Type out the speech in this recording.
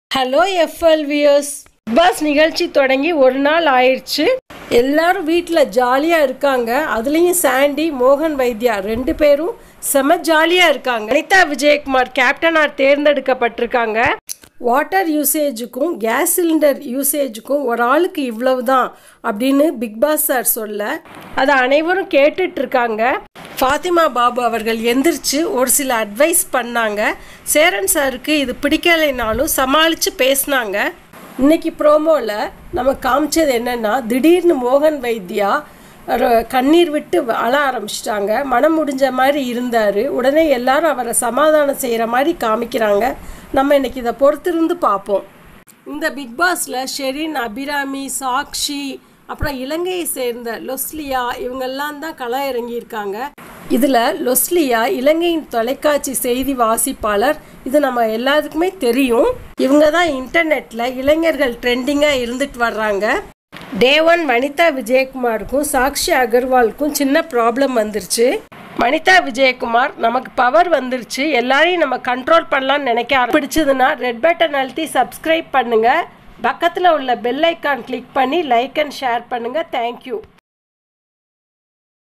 hello FL wears pass நிகழ்ச்சி தொடங்கி ஒரு நாள் ஆயிடுச்சு எல்லாரும் வீட்டில் ஜாலியாக இருக்காங்க அதுலேயும் சாண்டி மோகன் வைத்யா ரெண்டு பேரும் செம ஜாலியாக இருக்காங்க அனிதா விஜயகுமார் கேப்டனாக தேர்ந்தெடுக்கப்பட்டிருக்காங்க வாட்டர் யூசேஜுக்கும் கேஸ் சிலிண்டர் யூசேஜுக்கும் ஒரு ஆளுக்கு இவ்வளவு தான் அப்படின்னு பிக் பாஸ் சார் சொல்ல அதை அனைவரும் கேட்டுட்டு இருக்காங்க ஃபாத்திமா பாபு அவர்கள் எந்திரிச்சு ஒரு சில அட்வைஸ் பண்ணாங்க சேரன் சாருக்கு இது பிடிக்கலைனாலும் சமாளித்து பேசினாங்க இன்னைக்கு ப்ரோமோவில் நம்ம காமிச்சது என்னென்னா திடீர்னு மோகன் வைத்யா ஒரு கண்ணீர் விட்டு அழ ஆரம்பிச்சிட்டாங்க மனம் முடிஞ்ச மாதிரி இருந்தார் உடனே எல்லாரும் அவரை சமாதானம் செய்கிற மாதிரி காமிக்கிறாங்க நம்ம இன்னைக்கு இதை பொறுத்திருந்து பார்ப்போம் இந்த பிக் பாஸில் ஷெரின் அபிராமி சாக்ஷி அப்புறம் இலங்கையை சேர்ந்த லொஸ்லியா இவங்கெல்லாம் தான் களம் இறங்கியிருக்காங்க இதில் லொஸ்லியா இலங்கையின் தொலைக்காட்சி செய்தி வாசிப்பாளர் இது நம்ம எல்லாத்துக்குமே தெரியும் இவங்க தான் இன்டர்நெட்டில் இளைஞர்கள் ட்ரெண்டிங்காக இருந்துட்டு வர்றாங்க டே ஒன் வனிதா விஜயகுமாருக்கும் சாக்ஷி அகர்வாலுக்கும் சின்ன ப்ராப்ளம் வந்துருச்சு வனிதா விஜயகுமார் நமக்கு பவர் வந்துருச்சு எல்லாரையும் நம்ம கண்ட்ரோல் பண்ணலாம்னு நினைக்க ஆரம்பி- பிடிச்சதுன்னா ரெட் பட்டன் அழுத்தி சப்ஸ்கிரைப் பண்ணுங்க பக்கத்தில் உள்ள பெல் ஐக்கான் கிளிக் பண்ணி லைக் அண்ட் ஷேர் பண்ணுங்க தேங்க்யூ